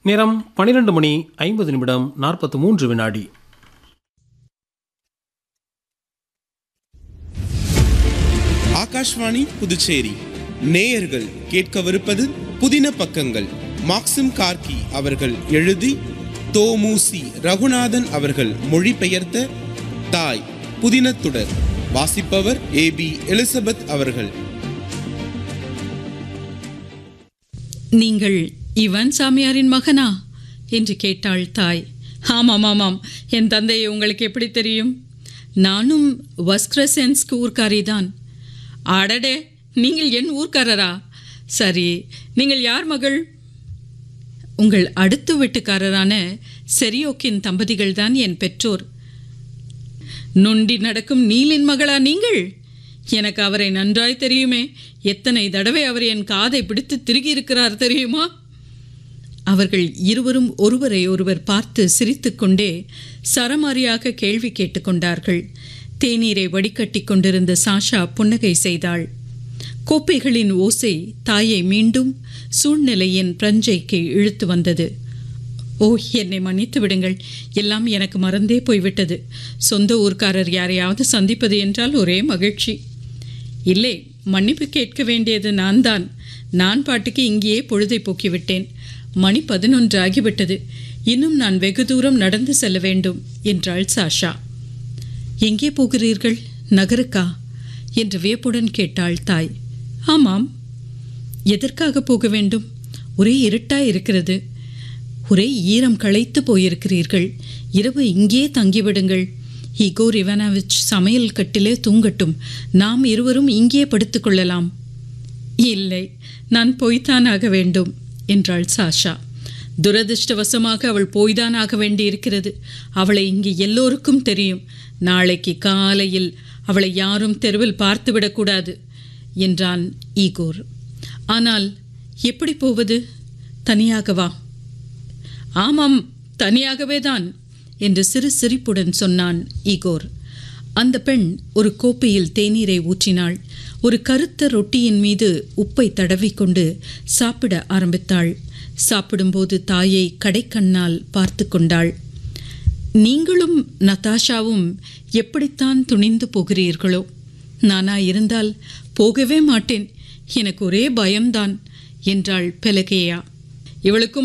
நேரம் பனிரெண்டு மணி ஐம்பது நிமிடம் நாற்பத்து மூன்று வினாடி ஆகாஷ்வாணி புதுச்சேரி நேயர்கள் கேட்கவிருப்பது புதின பக்கங்கள் மாக்சிம் கார்கி அவர்கள் எழுதி தோமுசி ரகுநாதன் அவர்கள் மொழிபெயர்த்த தாய் புதினத்துடர் வாசிப்பவர் ஏ பி எலிசபெத் அவர்கள் நீங்கள் இவன் சாமியாரின் மகனா என்று கேட்டாள் தாய் ஆமாம் ஆமாம் என் தந்தையை உங்களுக்கு எப்படி தெரியும் நானும் வஸ்கிரசென்ஸ்க்கு ஊர்க்காரிதான் அடடே நீங்கள் என் ஊர்க்காரரா சரி நீங்கள் யார் மகள் உங்கள் அடுத்த வீட்டுக்காரரான செரியோக்கின் தம்பதிகள்தான் என் பெற்றோர் நொண்டி நடக்கும் நீலின் மகளா நீங்கள் எனக்கு அவரை நன்றாய் தெரியுமே எத்தனை தடவை அவர் என் காதை பிடித்து திருகியிருக்கிறார் தெரியுமா அவர்கள் இருவரும் ஒருவரை ஒருவர் பார்த்து சிரித்துக்கொண்டே சரமாரியாக கேள்வி கேட்டுக்கொண்டார்கள் தேநீரை வடிகட்டி கொண்டிருந்த சாஷா புன்னகை செய்தாள் கோப்பைகளின் ஓசை தாயை மீண்டும் சூழ்நிலையின் பிரஞ்சைக்கு இழுத்து வந்தது ஓ என்னை மன்னித்து விடுங்கள் எல்லாம் எனக்கு மறந்தே போய்விட்டது சொந்த ஊர்க்காரர் யாரையாவது சந்திப்பது என்றால் ஒரே மகிழ்ச்சி இல்லை மன்னிப்பு கேட்க வேண்டியது நான் தான் நான் பாட்டுக்கு இங்கேயே பொழுதை போக்கிவிட்டேன் மணி பதினொன்று ஆகிவிட்டது இன்னும் நான் வெகு தூரம் நடந்து செல்ல வேண்டும் என்றாள் சாஷா எங்கே போகிறீர்கள் நகருக்கா என்று வியப்புடன் கேட்டாள் தாய் ஆமாம் எதற்காக போக வேண்டும் ஒரே இருட்டாய் இருக்கிறது ஒரே ஈரம் களைத்து போயிருக்கிறீர்கள் இரவு இங்கே தங்கிவிடுங்கள் இகோர் இவானாவிச் சமையல் கட்டிலே தூங்கட்டும் நாம் இருவரும் இங்கே படுத்துக்கொள்ளலாம் இல்லை நான் போய்த்தான் ஆக வேண்டும் என்றாள் சாஷா துரதிர்ஷ்டவசமாக அவள் போய்தான் ஆக வேண்டியிருக்கிறது அவளை இங்கு எல்லோருக்கும் தெரியும் நாளைக்கு காலையில் அவளை யாரும் தெருவில் பார்த்துவிடக்கூடாது என்றான் ஈகோர் ஆனால் எப்படி போவது தனியாகவா ஆமாம் தனியாகவே தான் என்று சிறு சிரிப்புடன் சொன்னான் ஈகோர் அந்த பெண் ஒரு கோப்பையில் தேநீரை ஊற்றினாள் ஒரு கருத்த ரொட்டியின் மீது உப்பை தடவிக்கொண்டு சாப்பிட ஆரம்பித்தாள் சாப்பிடும்போது தாயை கடைக்கண்ணால் பார்த்து கொண்டாள் நீங்களும் நதாஷாவும் எப்படித்தான் துணிந்து போகிறீர்களோ நானா இருந்தால் போகவே மாட்டேன் எனக்கு ஒரே பயம்தான் என்றாள் பெலகேயா இவளுக்கும்